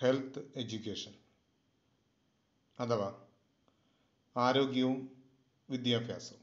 Health education അഥവാ ആരോഗ്യവും വിദ്യാഭ്യാസവും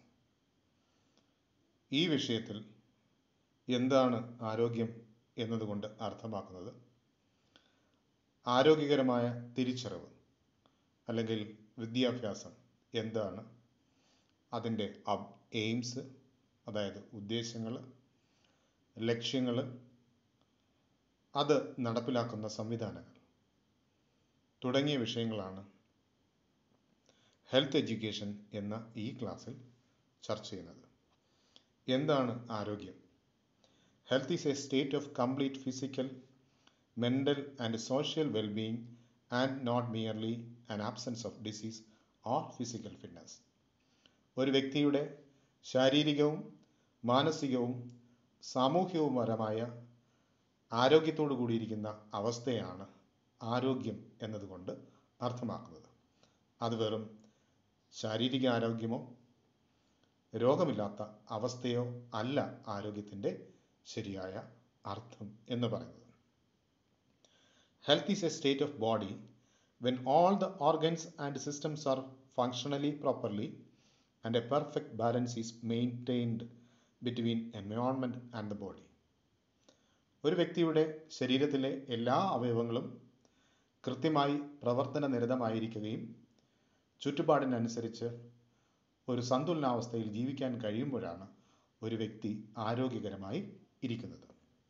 ഈ വിഷയത്തിൽ എന്താണ് ആരോഗ്യം എന്നതുകൊണ്ട് അർത്ഥമാക്കുന്നത് ആരോഗ്യകരമായ തിരിച്ചറിവ് അല്ലെങ്കിൽ വിദ്യാഭ്യാസം എന്താണ് അതിൻ്റെ എയിംസ് അതായത് ഉദ്ദേശങ്ങൾ ലക്ഷ്യങ്ങൾ അത് നടപ്പിലാക്കുന്ന സംവിധാനങ്ങൾ തുടങ്ങിയ വിഷയങ്ങളാണ് ഹെൽത്ത് എഡ്യൂക്കേഷൻ എന്ന ഈ ക്ലാസ്സിൽ ചർച്ച ചെയ്യുന്നത് എന്താണ് ആരോഗ്യം health is a state of complete physical mental and social wellbeing and not merely an absence of disease or physical fitness ഒരു വ്യക്തിയുടെ ശാരീരികവും മാനസികവും സാമൂഹികവുപരമായ ആരോഗ്യത്തോടു കൂടിയിരിക്കുന്ന അവസ്ഥയാണ് ആരോഗ്യം എന്നതുകൊണ്ട് അർത്ഥമാക്കുന്നത് അത് വെറും ശാരീരിക ആരോഗ്യമോ രോഗമില്ലാത്ത അവസ്ഥയോ അല്ല ആരോഗ്യത്തിൻ്റെ ശരിയായ അർത്ഥം എന്ന് പറയുന്നത് health is a state of body when all the organs and systems are functionally properly and a perfect balance is maintained between environment and the body ഒരു വ്യക്തിയുടെ ശരീരത്തിലെ എല്ലാ അവയവങ്ങളും കൃത്യമായി പ്രവർത്തന നിരതമായിരിക്കുകയും ചുറ്റുപാടിനനുസരിച്ച് ഒരു സന്തുലനാവസ്ഥയിൽ ജീവിക്കാൻ കഴിയുമ്പോഴാണ് ഒരു വ്യക്തി ആരോഗ്യകരമായി ഇരിക്കുന്നത്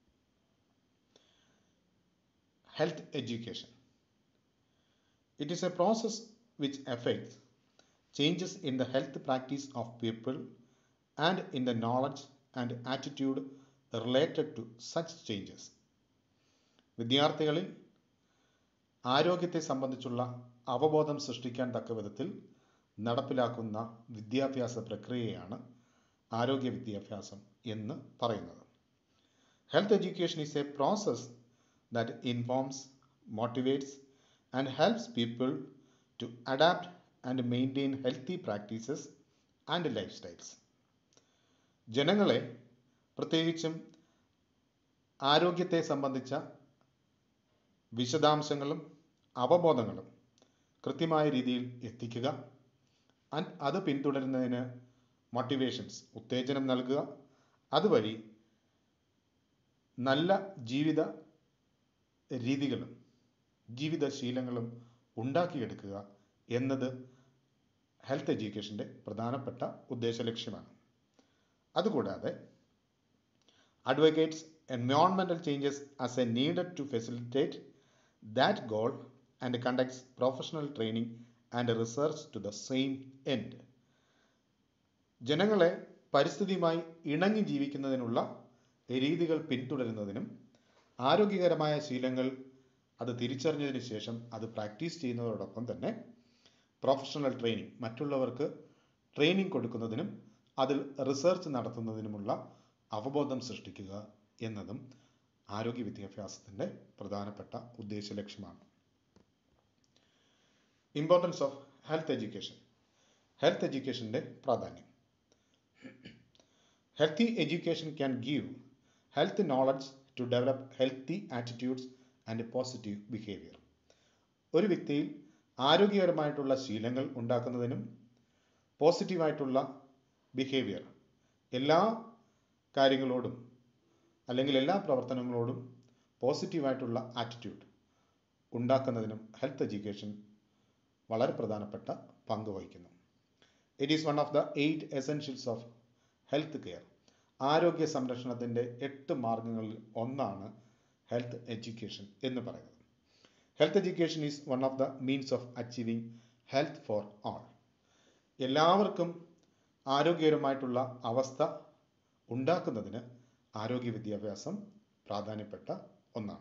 health education it is a process which effects changes in the health practice of people and in the knowledge and attitude related to such changes വിദ്യാർത്ഥികളിൽ ആരോഗ്യത്തെ സംബന്ധിച്ചുള്ള അവബോധം സൃഷ്ടിക്കാൻ തക്ക വിധത്തിൽ നടപ്പിലാക്കുന്ന വിദ്യാഭ്യാസ പ്രക്രിയയാണ് ആരോഗ്യ വിദ്യാഭ്യാസം എന്ന് പറയുന്നത് health education is a process that informs motivates and helps people to adapt and maintain healthy practices and life styles ജനങ്ങളെ പ്രത്യേകിച്ചും ആരോഗ്യത്തെ സംബന്ധിച്ച വിശദാംശങ്ങളും അവബോധങ്ങളും കൃത്യമായ രീതിയിൽ എത്തിക്കുക അത് പിന്തുടരുന്നതിന് മോട്ടിവേഷൻസ് ഉത്തേജനം നൽകുക അതുവഴി നല്ല ജീവിത രീതികളും ജീവിതശീലങ്ങളും ഉണ്ടാക്കിയെടുക്കുക എന്നത് ഹെൽത്ത് എഡ്യൂക്കേഷൻ്റെ പ്രധാനപ്പെട്ട ഉദ്ദേശ ലക്ഷ്യമാണ് അതുകൂടാതെ advocates environmental changes as a needed to facilitate that goal and conducts professional training and research to the same end. ജനങ്ങളെ പരിസ്ഥിതിയുമായി ഇണങ്ങി ജീവിക്കുന്നതിനുള്ള രീതികൾ പിന്തുടരുന്നതിനും ആരോഗ്യകരമായ ശീലങ്ങൾ അത് തിരിച്ചറിഞ്ഞതിന് ശേഷം അത് പ്രാക്ടീസ് ചെയ്യുന്നതോടൊപ്പം തന്നെ പ്രൊഫഷണൽ ട്രെയിനിങ് മറ്റുള്ളവർക്ക് ട്രെയിനിങ് കൊടുക്കുന്നതിനും അതിൽ റിസർച്ച് നടത്തുന്നതിനുമുള്ള അവബോധം സൃഷ്ടിക്കുക എന്നതും ആരോഗ്യ വിദ്യാഭ്യാസത്തിൻ്റെ പ്രധാനപ്പെട്ട ഉദ്ദേശ ലക്ഷ്യമാണ് importance of health education health എഡ്യൂക്കേഷൻ്റെ പ്രാധാന്യം healthy education can give health knowledge to develop healthy attitudes and positive behaviour ഒരു വ്യക്തിയിൽ ആരോഗ്യകരമായിട്ടുള്ള ശീലങ്ങൾ ഉണ്ടാക്കുന്നതിനും പോസിറ്റീവായിട്ടുള്ള ബിഹേവിയർ എല്ലാ കാര്യങ്ങളോടും അല്ലെങ്കിൽ എല്ലാ പ്രവർത്തനങ്ങളോടും പോസിറ്റീവായിട്ടുള്ള ആറ്റിറ്റ്യൂഡ് ഉണ്ടാക്കുന്നതിനും ഹെൽത്ത് എഡ്യൂക്കേഷൻ വളരെ പ്രധാനപ്പെട്ട പങ്ക് വഹിക്കുന്നു it is one of the eight essentials of health care ആരോഗ്യ സംരക്ഷണത്തിൻ്റെ എട്ട് മാർഗങ്ങളിൽ ഒന്നാണ് ഹെൽത്ത് എഡ്യൂക്കേഷൻ എന്ന് പറയുന്നത് health education is one of the means of achieving health for all എല്ലാവർക്കും ആരോഗ്യകരമായിട്ടുള്ള അവസ്ഥ ഉണ്ടാക്കുന്നതിന് ആരോഗ്യ വിദ്യാഭ്യാസം പ്രാധാന്യപ്പെട്ട ഒന്നാണ്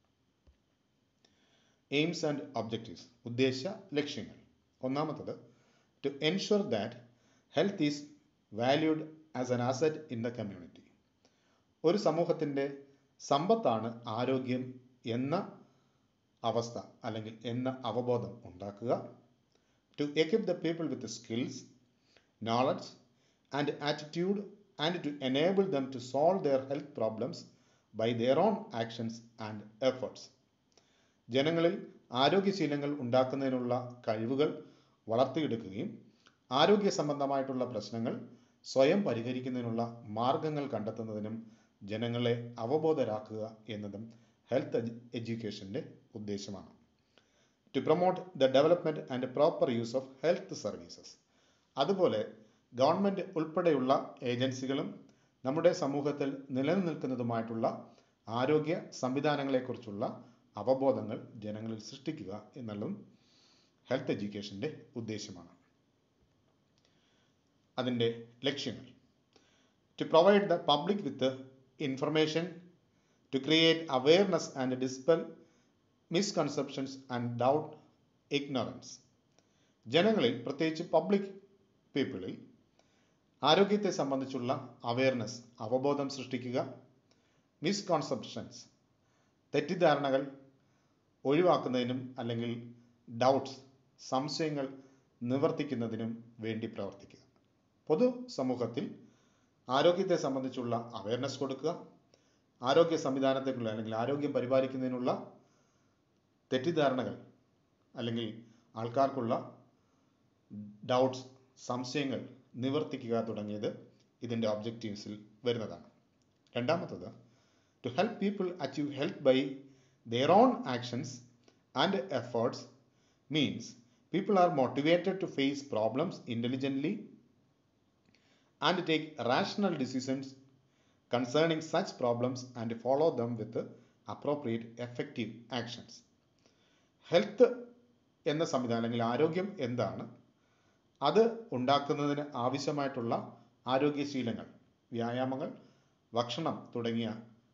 എയിംസ് ആൻഡ് ഒബ്ജക്റ്റീവ്സ് ഉദ്ദേശ ലക്ഷ്യങ്ങൾ ഒന്നാമത്തത് to ensure that health is valued as an asset in the community ഒരു സമൂഹത്തിൻ്റെ സമ്പത്താണ് ആരോഗ്യം എന്ന അവസ്ഥ അല്ലെങ്കിൽ എന്ന അവബോധം ഉണ്ടാക്കുക to equip the people with skills knowledge and attitude and to enable them to solve their health problems by their own actions and efforts ജനങ്ങളിൽ ആരോഗ്യശീലങ്ങൾ ഉണ്ടാക്കുന്നതിനുള്ള കഴിവുകൾ വളർത്തിയെടുക്കുകയും ആരോഗ്യ സംബന്ധമായിട്ടുള്ള പ്രശ്നങ്ങൾ സ്വയം പരിഹരിക്കുന്നതിനുള്ള മാർഗങ്ങൾ കണ്ടെത്തുന്നതിനും ജനങ്ങളെ അവബോധരാക്കുക എന്നതും ഹെൽത്ത് എഡ്യൂക്കേഷൻ്റെ ഉദ്ദേശമാണ് to promote the development and proper use of health services അതുപോലെ ഗവൺമെൻറ് ഉൾപ്പെടെയുള്ള ഏജൻസികളും നമ്മുടെ സമൂഹത്തിൽ നിലനിൽക്കുന്നതുമായിട്ടുള്ള ആരോഗ്യ സംവിധാനങ്ങളെക്കുറിച്ചുള്ള അവബോധങ്ങൾ ജനങ്ങളിൽ സൃഷ്ടിക്കുക എന്നുള്ളതും ഹെൽത്ത് എഡ്യൂക്കേഷൻ്റെ ഉദ്ദേശമാണ് അതിൻ്റെ ലക്ഷ്യങ്ങൾ to provide the public with information to create awareness and dispel misconceptions and doubt ignorance ജനങ്ങളിൽ പ്രത്യേകിച്ച് പബ്ലിക് പീപ്പിളിൽ ആരോഗ്യത്തെ സംബന്ധിച്ചുള്ള അവെയർനെസ് അവബോധം സൃഷ്ടിക്കുക മിസ്കോൺസെപ്ഷൻസ് തെറ്റിദ്ധാരണകൾ ഒഴിവാക്കുന്നതിനും അല്ലെങ്കിൽ ഡൗട്ട്സ് സംശയങ്ങൾ നിവർത്തിക്കുന്നതിനും വേണ്ടി പ്രവർത്തിക്കുക പൊതു സമൂഹത്തിൽ ആരോഗ്യത്തെ സംബന്ധിച്ചുള്ള അവയർനെസ് കൊടുക്കുക ആരോഗ്യ സംവിധാനത്തെക്കുള്ള അല്ലെങ്കിൽ ആരോഗ്യം പരിപാലിക്കുന്നതിനുള്ള തെറ്റിദ്ധാരണകൾ അല്ലെങ്കിൽ ആൾക്കാർക്കുള്ള ഡൗട്ട്സ് സംശയങ്ങൾ നിവർത്തിക്കുക തുടങ്ങിയത് ഇതിൻ്റെ ഒബ്ജക്റ്റീവ്സിൽ വരുന്നതാണ് രണ്ടാമത്തത് to help people achieve health by their own actions and efforts means people are motivated to face problems intelligently and take rational decisions concerning such problems and follow them with appropriate effective actions. Health എന്ന സംവിധാനം അല്ലെങ്കിൽ ആരോഗ്യം എന്താണ് അത് ഉണ്ടാക്കുന്നതിന് ആവശ്യമായിട്ടുള്ള ആരോഗ്യശീലങ്ങൾ വ്യായാമങ്ങൾ ഭക്ഷണം തുടങ്ങിയ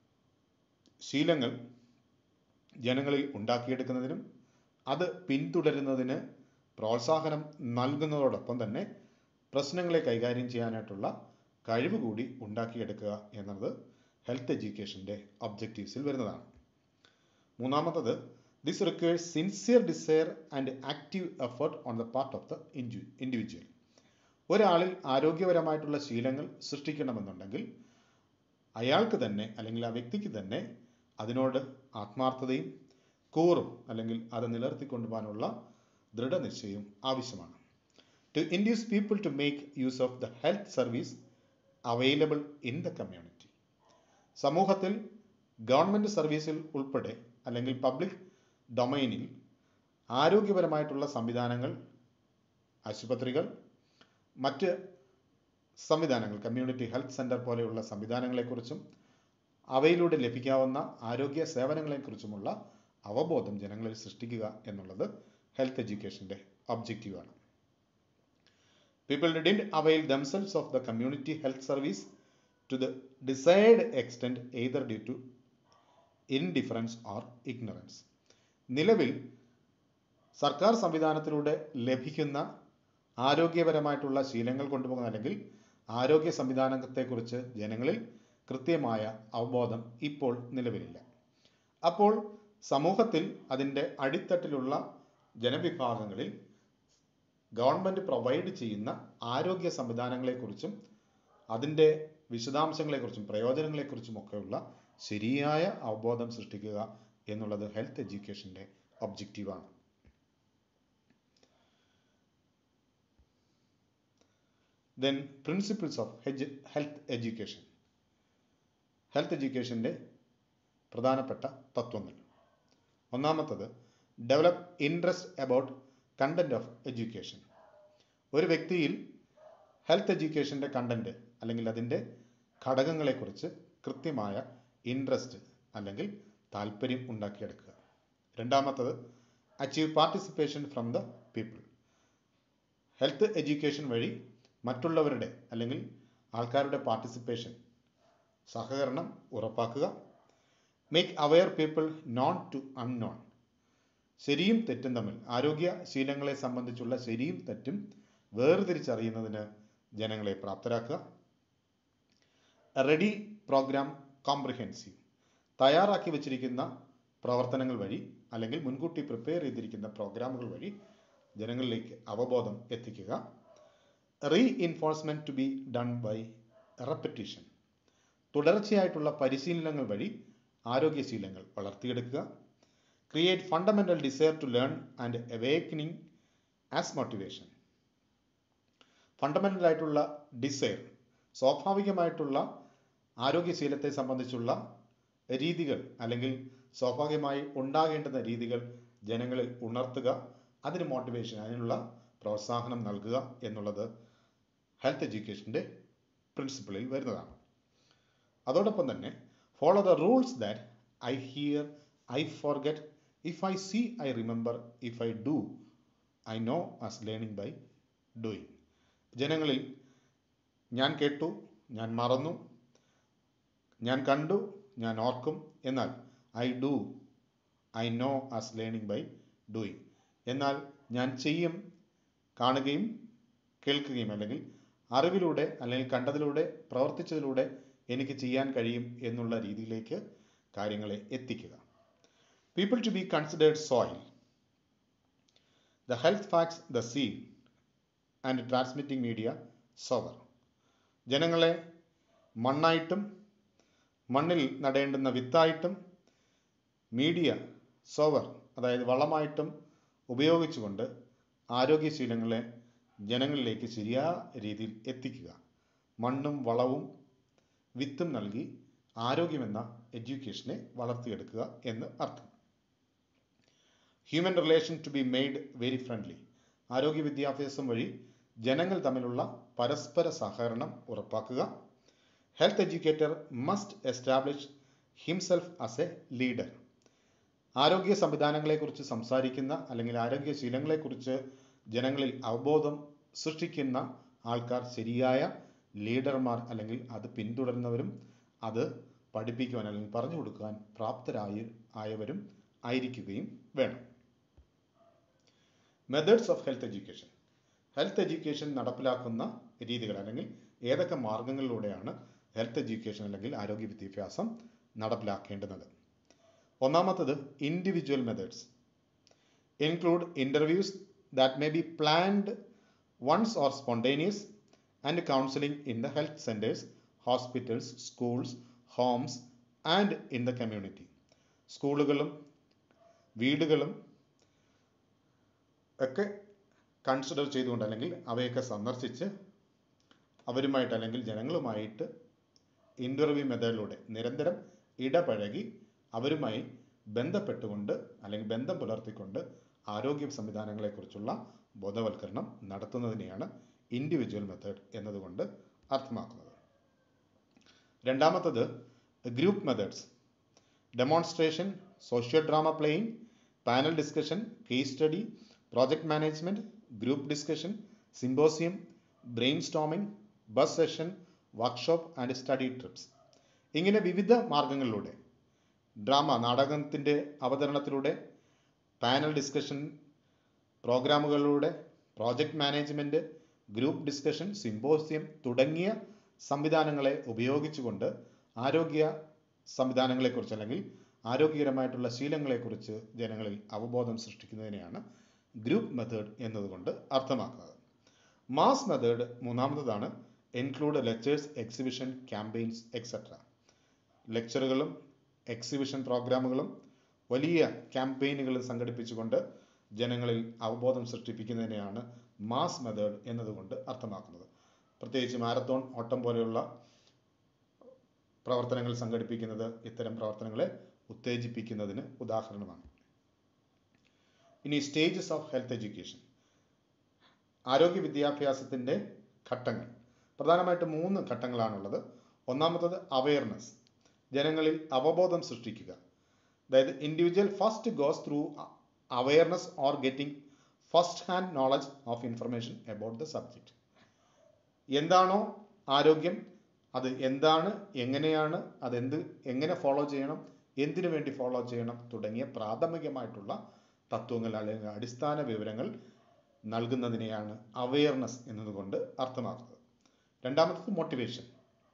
ശീലങ്ങൾ ജനങ്ങളിൽ ഉണ്ടാക്കിയെടുക്കുന്നതിനും അത് പിന്തുടരുന്നതിന് പ്രോത്സാഹനം നൽകുന്നതോടൊപ്പം തന്നെ പ്രശ്നങ്ങളെ കൈകാര്യം ചെയ്യാനായിട്ടുള്ള കഴിവ് കൂടി ഉണ്ടാക്കിയെടുക്കുക എന്നത് ഹെൽത്ത് എഡ്യൂക്കേഷൻ്റെ ഒബ്ജക്റ്റീവ്സിൽ വരുന്നതാണ് മൂന്നാമത്തത് this requires sincere desire and active effort on the part of the individual ഒരാളിൽ ആരോഗ്യപരമായിട്ടുള്ള ശീലങ്ങൾ സൃഷ്ടിക്കണമെന്നുണ്ടെങ്കിൽ അയാൾക്ക് തന്നെ അല്ലെങ്കിൽ ആ വ്യക്തിക്ക് തന്നെ അതിനോട് ആത്മാർത്ഥതയും കൂറും അല്ലെങ്കിൽ അത് നിലനിർത്തിക്കൊണ്ടുപോകാനുള്ള ദൃഢനിശ്ചയവും ആവശ്യമാണ് to induce people to make use of the health service available in the community സമൂഹത്തിൽ ഗവൺമെൻറ് സർവീസിൽ ഉൾപ്പെടെ അല്ലെങ്കിൽ പബ്ലിക് ഡൊമൈനിൽ ആരോഗ്യപരമായിട്ടുള്ള സംവിധാനങ്ങൾ ആശുപത്രികൾ മറ്റ് സംവിധാനങ്ങൾ കമ്മ്യൂണിറ്റി ഹെൽത്ത് സെൻറ്റർ പോലെയുള്ള സംവിധാനങ്ങളെക്കുറിച്ചും അവയിലൂടെ ലഭിക്കാവുന്ന ആരോഗ്യ സേവനങ്ങളെക്കുറിച്ചുമുള്ള അവബോധം ജനങ്ങളിൽ സൃഷ്ടിക്കുക എന്നുള്ളത് ഹെൽത്ത് എഡ്യൂക്കേഷൻ്റെ ഒബ്ജക്റ്റീവാണ് people did avail themselves of the community health service to the desired extent either due to indifference or ignorance നിലവിൽ സർക്കാർ സംവിധാനത്തിലൂടെ ലഭിക്കുന്ന ആരോഗ്യപരമായിട്ടുള്ള ശീലങ്ങൾ കൊണ്ടുപോകുന്ന അല്ലെങ്കിൽ ആരോഗ്യ സംവിധാനത്തെക്കുറിച്ച് ജനങ്ങളിൽ കൃത്യമായ അവബോധം ഇപ്പോൾ നിലവിലില്ല അപ്പോൾ സമൂഹത്തിൽ അതിൻ്റെ അടിത്തട്ടിലുള്ള ജനവിഭാഗങ്ങളിൽ ഗവൺമെൻറ് പ്രൊവൈഡ് ചെയ്യുന്ന ആരോഗ്യ സംവിധാനങ്ങളെക്കുറിച്ചും അതിൻ്റെ വിശദാംശങ്ങളെക്കുറിച്ചും പ്രയോജനങ്ങളെക്കുറിച്ചും ഒക്കെയുള്ള ശരിയായ അവബോധം സൃഷ്ടിക്കുക എന്നുള്ളത് ഹെൽത്ത് എഡ്യൂക്കേഷൻ്റെ ഒബ്ജക്റ്റീവാണ് then principles of health education health എഡ്യൂക്കേഷൻ്റെ പ്രധാനപ്പെട്ട തത്വങ്ങൾ ഒന്നാമത്തത് develop interest about content of education ഒരു വ്യക്തിയിൽ ഹെൽത്ത് എഡ്യൂക്കേഷൻ്റെ കണ്ടന്റ് അല്ലെങ്കിൽ അതിൻ്റെ ഘടകങ്ങളെക്കുറിച്ച് കൃത്യമായ ഇൻട്രസ്റ്റ് അല്ലെങ്കിൽ താല്പര്യം ഉണ്ടാക്കിയെടുക്കുക രണ്ടാമത്തത് achieve participation from the people health education വഴി മറ്റുള്ളവരുടെ അല്ലെങ്കിൽ ആൾക്കാരുടെ പാർട്ടിസിപ്പേഷൻ സഹകരണം ഉറപ്പാക്കുക make aware people known to unknown ശരിയും തെറ്റും തമ്മിൽ ആരോഗ്യ ശീലങ്ങളെ സംബന്ധിച്ചുള്ള ശരിയും തെറ്റും വേർതിരിച്ചറിയുന്നതിന് ജനങ്ങളെ പ്രാപ്തരാക്കുക റെഡി പ്രോഗ്രാം കോംപ്രിഹെൻസീവ് തയ്യാറാക്കി വച്ചിരിക്കുന്ന പ്രവർത്തനങ്ങൾ വഴി അല്ലെങ്കിൽ മുൻകൂട്ടി പ്രിപ്പയർ ചെയ്തിരിക്കുന്ന പ്രോഗ്രാമുകൾ വഴി ജനങ്ങളിലേക്ക് അവബോധം എത്തിക്കുക reinforcement to be done by repetition തുടർച്ചയായിട്ടുള്ള പരിശീലനങ്ങൾ വഴി ആരോഗ്യശീലങ്ങൾ വളർത്തിയെടുക്കുക create fundamental desire to learn and awakening as motivation fundamental ആയിട്ടുള്ള ഡിസയർ സ്വാഭാവികമായിട്ടുള്ള ആരോഗ്യശീലത്തെ സംബന്ധിച്ചുള്ള രീതികൾ അല്ലെങ്കിൽ സ്വാഭാവികമായി ഉണ്ടാകേണ്ടുന്ന രീതികൾ ജനങ്ങളിൽ ഉണർത്തുക അതിന് മോട്ടിവേഷൻ അതിനുള്ള പ്രോത്സാഹനം നൽകുക എന്നുള്ളത് ഹെൽത്ത് എഡ്യൂക്കേഷൻ്റെ പ്രിൻസിപ്പിളിൽ വരുന്നതാണ് അതോടൊപ്പം തന്നെ follow the rules that I hear I forget if I see I remember if I do I know as learning by doing ജനങ്ങളിൽ ഞാൻ കേട്ടു ഞാൻ മറന്നു ഞാൻ കണ്ടു ഞാൻ ഓർക്കും എന്നാൽ I do I know as learning by doing എന്നാൽ ഞാൻ ചെയ്യും കാണുകയും കേൾക്കുകയും അല്ലെങ്കിൽ അറിവിലൂടെ അല്ലെങ്കിൽ കണ്ടതിലൂടെ പ്രവർത്തിച്ചതിലൂടെ എനിക്ക് ചെയ്യാൻ കഴിയും എന്നുള്ള രീതിയിലേക്ക് കാര്യങ്ങളെ എത്തിക്കുക people to be considered soil the health facts the scene and transmitting media sower ജനങ്ങളെ മണ്ണായിട്ടും മണ്ണിൽ നടേണ്ടുന്ന വിത്തായിട്ടും മീഡിയ സോവർ അതായത് വളമായിട്ടും ഉപയോഗിച്ചുകൊണ്ട് ആരോഗ്യശീലങ്ങളെ ജനങ്ങളിലേക്ക് ശരിയായ രീതിയിൽ എത്തിക്കുക മണ്ണും വളവും വിത്തും നൽകി ആരോഗ്യമെന്ന എഡ്യൂക്കേഷനെ വളർത്തിയെടുക്കുക എന്ന് അർത്ഥം human relation to be made very friendly ആരോഗ്യ വിദ്യാഭ്യാസം വഴി ജനങ്ങൾ തമ്മിലുള്ള പരസ്പര സഹകരണം ഉറപ്പാക്കുക health educator must establish himself as a leader ആരോഗ്യ സംവിധാനങ്ങളെക്കുറിച്ച് സംസാരിക്കുന്ന അല്ലെങ്കിൽ ആരോഗ്യശീലങ്ങളെക്കുറിച്ച് ജനങ്ങളിൽ അവബോധം സൃഷ്ടിക്കുന്ന ആൾക്കാർ ശരിയായ ലീഡർമാർ അല്ലെങ്കിൽ അത് പിന്തുടരുന്നവരും അത് പഠിപ്പിക്കുവാൻ അല്ലെങ്കിൽ പറഞ്ഞു കൊടുക്കുവാൻ പ്രാപ്തരായ ആയവരും ആയിരിക്കുകയും വേണം methods of health education health education നടപ്പിലാക്കുന്ന രീതികൾ അല്ലെങ്കിൽ ഏതൊക്കെ മാർഗങ്ങളിലൂടെയാണ് ഹെൽത്ത് എഡ്യൂക്കേഷൻ അല്ലെങ്കിൽ ആരോഗ്യ വിദ്യാഭ്യാസം നടപ്പിലാക്കേണ്ടുന്നത് ഒന്നാമത്തത് individual methods include interviews that may be planned ones or spontaneous and counselling in the health centres hospitals schools homes and in the community സ്കൂളുകളും വീടുകളും ഒക്കെ കൺസിഡർ ചെയ്തുകൊണ്ട് അല്ലെങ്കിൽ അവയൊക്കെ സന്ദർശിച്ച് അവരുമായിട്ട് അല്ലെങ്കിൽ ജനങ്ങളുമായിട്ട് ഇൻ്റർവ്യൂ മെത്തേഡിലൂടെ നിരന്തരം ഇടപഴകി അവരുമായി ബന്ധപ്പെട്ടുകൊണ്ട് അല്ലെങ്കിൽ ബന്ധം പുലർത്തിക്കൊണ്ട് ആരോഗ്യ സംവിധാനങ്ങളെക്കുറിച്ചുള്ള ബോധവൽക്കരണം നടത്തുന്നതിനെയാണ് ഇൻഡിവിജ്വൽ മെത്തേഡ് എന്നതുകൊണ്ട് അർത്ഥമാക്കുന്നത് രണ്ടാമത്തത് group methods demonstration social drama playing panel discussion case study project management group discussion symposium brainstorming buzz session workshop and study trips ഇങ്ങനെ വിവിധ മാർഗങ്ങളിലൂടെ ഡ്രാമ നാടകത്തിൻ്റെ അവതരണത്തിലൂടെ പാനൽ ഡിസ്കഷൻ പ്രോഗ്രാമുകളിലൂടെ project management group discussion symposium തുടങ്ങിയ സംവിധാനങ്ങളെ ഉപയോഗിച്ചുകൊണ്ട് ആരോഗ്യ സംവിധാനങ്ങളെക്കുറിച്ച് അല്ലെങ്കിൽ ആരോഗ്യകരമായിട്ടുള്ള ശീലങ്ങളെക്കുറിച്ച് ജനങ്ങളിൽ അവബോധം സൃഷ്ടിക്കുന്നതിനെയാണ് ഗ്രൂപ്പ് മെത്തേഡ് എന്നതുകൊണ്ട് അർത്ഥമാക്കുന്നത് മാസ് മെത്തേഡ് മൂന്നാമത്തതാണ് include lectures exhibition campaigns etcetera ലെക്ചറുകളും എക്സിബിഷൻ പ്രോഗ്രാമുകളും വലിയ ക്യാമ്പയിനുകളും സംഘടിപ്പിച്ചുകൊണ്ട് ജനങ്ങളിൽ അവബോധം സൃഷ്ടിപ്പിക്കുന്നതിനെയാണ് മാസ് മെത്തേഡ് എന്നതുകൊണ്ട് അർത്ഥമാക്കുന്നത് പ്രത്യേകിച്ച് മാരത്തോൺ ഓട്ടം പോലെയുള്ള പ്രവർത്തനങ്ങൾ സംഘടിപ്പിക്കുന്നത് ഇത്തരം പ്രവർത്തനങ്ങളെ ഉത്തേജിപ്പിക്കുന്നതിന് ഉദാഹരണമാണ് ഇനി സ്റ്റേജസ് ഓഫ് ഹെൽത്ത് എഡ്യൂക്കേഷൻ ആരോഗ്യ വിദ്യാഭ്യാസത്തിൻ്റെ ഘട്ടങ്ങൾ പ്രധാനമായിട്ട് മൂന്ന് ഘട്ടങ്ങളാണുള്ളത് ഒന്നാമത്തത് അവയർനെസ് ജനങ്ങളിൽ അവബോധം സൃഷ്ടിക്കുക അതായത് individual first goes through awareness or getting first hand knowledge of information about the subject എന്താണോ ആരോഗ്യം അത് എന്താണ് എങ്ങനെയാണ് അതെന്ത് എങ്ങനെ ഫോളോ ചെയ്യണം എന്തിനു വേണ്ടി ഫോളോ ചെയ്യണം തുടങ്ങിയ പ്രാഥമികമായിട്ടുള്ള തത്വങ്ങൾ അല്ലെങ്കിൽ അടിസ്ഥാന വിവരങ്ങൾ നൽകുന്നതിനെയാണ് അവയർനെസ് എന്നതുകൊണ്ട് അർത്ഥമാക്കുന്നത് രണ്ടാമത്തത് motivation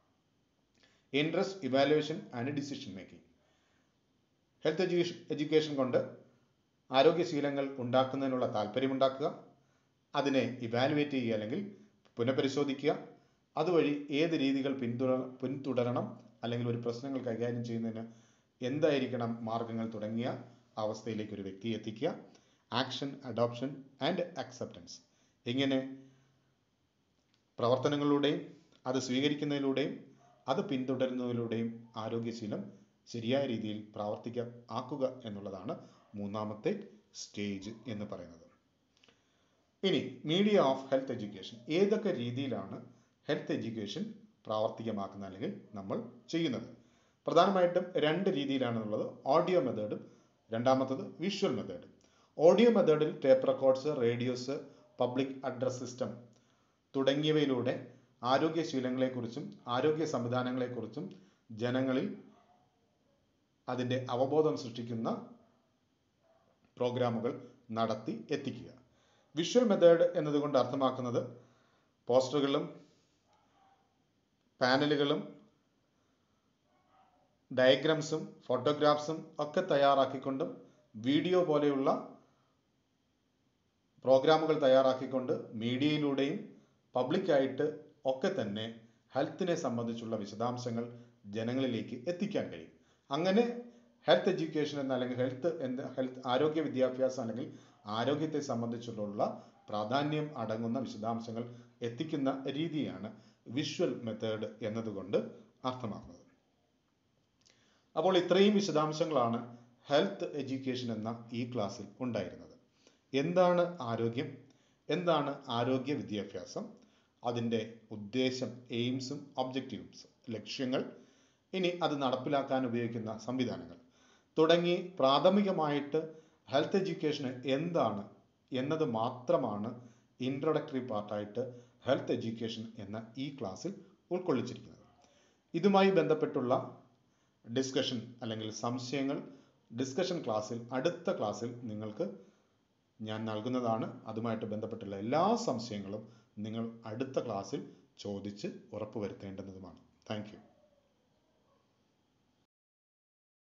interest evaluation and decision making health education education കൊണ്ട് ആരോഗ്യശീലങ്ങൾ ഉണ്ടാക്കുന്നതിനുള്ള താല്പര്യമുണ്ടാക്കുക അതിനെ ഇവാലുവേറ്റ് ചെയ്യുക അല്ലെങ്കിൽ പുനഃപരിശോധിക്കുക അതുവഴി ഏത് രീതികൾ പിന്തുടർ പിന്തുടരണം അല്ലെങ്കിൽ ഒരു പ്രശ്നങ്ങൾ കൈകാര്യം ചെയ്യുന്നതിന് എന്തായിരിക്കണം മാർഗങ്ങൾ തുടങ്ങിയ അവസ്ഥയിലേക്ക് ഒരു വ്യക്തിയെ എത്തിക്കുക ആക്ഷൻ അഡോപ്ഷൻ ആൻഡ് അക്സെപ്റ്റൻസ് ഇങ്ങനെ പ്രവർത്തനങ്ങളിലൂടെയും അത് സ്വീകരിക്കുന്നതിലൂടെയും അത് പിന്തുടരുന്നതിലൂടെയും ആരോഗ്യശീലം ശരിയായ രീതിയിൽ പ്രാവർത്തിക ആക്കുക എന്നുള്ളതാണ് മൂന്നാമത്തെ സ്റ്റേജ് എന്ന് പറയുന്നത് ഇനി മീഡിയ ഓഫ് ഹെൽത്ത് എഡ്യൂക്കേഷൻ ഏതൊക്കെ രീതിയിലാണ് ഹെൽത്ത് എഡ്യൂക്കേഷൻ പ്രാവർത്തികമാക്കുന്നത് അല്ലെങ്കിൽ നമ്മൾ ചെയ്യുന്നത് പ്രധാനമായിട്ടും രണ്ട് രീതിയിലാണുള്ളത് ഓഡിയോ മെത്തേഡും രണ്ടാമത്തത് വിഷ്വൽ മെത്തേഡും ഓഡിയോ മെത്തേഡിൽ tape records radios public address system തുടങ്ങിയവയിലൂടെ ആരോഗ്യശീലങ്ങളെക്കുറിച്ചും ആരോഗ്യ സംവിധാനങ്ങളെക്കുറിച്ചും ജനങ്ങളിൽ അതിൻ്റെ അവബോധം സൃഷ്ടിക്കുന്ന പ്രോഗ്രാമുകൾ നടത്തി എത്തിക്കുക വിഷ്വൽ മെത്തേഡ് എന്നതുകൊണ്ട് അർത്ഥമാക്കുന്നത് പോസ്റ്ററുകളും പാനലുകളും ഡയഗ്രാംസും ഫോട്ടോഗ്രാഫ്സും ഒക്കെ തയ്യാറാക്കിക്കൊണ്ടും വീഡിയോ പോലെയുള്ള പ്രോഗ്രാമുകൾ തയ്യാറാക്കിക്കൊണ്ട് മീഡിയയിലൂടെയും പബ്ലിക്കായിട്ട് ഒക്കെ തന്നെ ഹെൽത്തിനെ സംബന്ധിച്ചുള്ള വിശദാംശങ്ങൾ ജനങ്ങളിലേക്ക് എത്തിക്കാൻ കഴിയും അങ്ങനെ ഹെൽത്ത് എഡ്യൂക്കേഷൻ എന്ന അല്ലെങ്കിൽ ഹെൽത്ത് എന്ന ഹെൽത്ത് ആരോഗ്യ വിദ്യാഭ്യാസം അല്ലെങ്കിൽ ആരോഗ്യത്തെ സംബന്ധിച്ചുള്ള പ്രാധാന്യം അടങ്ങുന്ന വിശദാംശങ്ങൾ എത്തിക്കുന്ന രീതിയാണ് വിഷ്വൽ മെത്തേഡ് എന്നതുകൊണ്ട് അർത്ഥമാക്കുന്നത് അപ്പോൾ ഇത്രയും വിശദാംശങ്ങളാണ് ഹെൽത്ത് എഡ്യൂക്കേഷൻ എന്ന ഈ ക്ലാസ്സിൽ ഉണ്ടായിരുന്നത് എന്താണ് ആരോഗ്യം എന്താണ് ആരോഗ്യ വിദ്യാഭ്യാസം അതിൻ്റെ ഉദ്ദേശം എയിംസും ഒബ്ജക്റ്റീവ്സും ലക്ഷ്യങ്ങൾ ഇനി അത് നടപ്പിലാക്കാൻ ഉപയോഗിക്കുന്ന സംവിധാനങ്ങൾ തുടങ്ങി പ്രാഥമികമായിട്ട് ഹെൽത്ത് എഡ്യൂക്കേഷന് എന്താണ് എന്നത് മാത്രമാണ് ഇൻട്രൊഡക്ടറി പാർട്ടായിട്ട് ഹെൽത്ത് എഡ്യൂക്കേഷൻ എന്ന ഈ ക്ലാസ്സിൽ ഉൾക്കൊള്ളിച്ചിരിക്കുന്നത് ഇതുമായി ബന്ധപ്പെട്ടുള്ള ഡിസ്കഷൻ അല്ലെങ്കിൽ സംശയങ്ങൾ ഡിസ്കഷൻ ക്ലാസ്സിൽ അടുത്ത ക്ലാസ്സിൽ നിങ്ങൾക്ക് ഞാൻ നൽകുന്നതാണ് അതുമായിട്ട് ബന്ധപ്പെട്ടുള്ള എല്ലാ സംശയങ്ങളും നിങ്ങൾ അടുത്ത ക്ലാസ്സിൽ ചോദിച്ച് ഉറപ്പുവരുത്തേണ്ടുന്നതുമാണ് താങ്ക് യു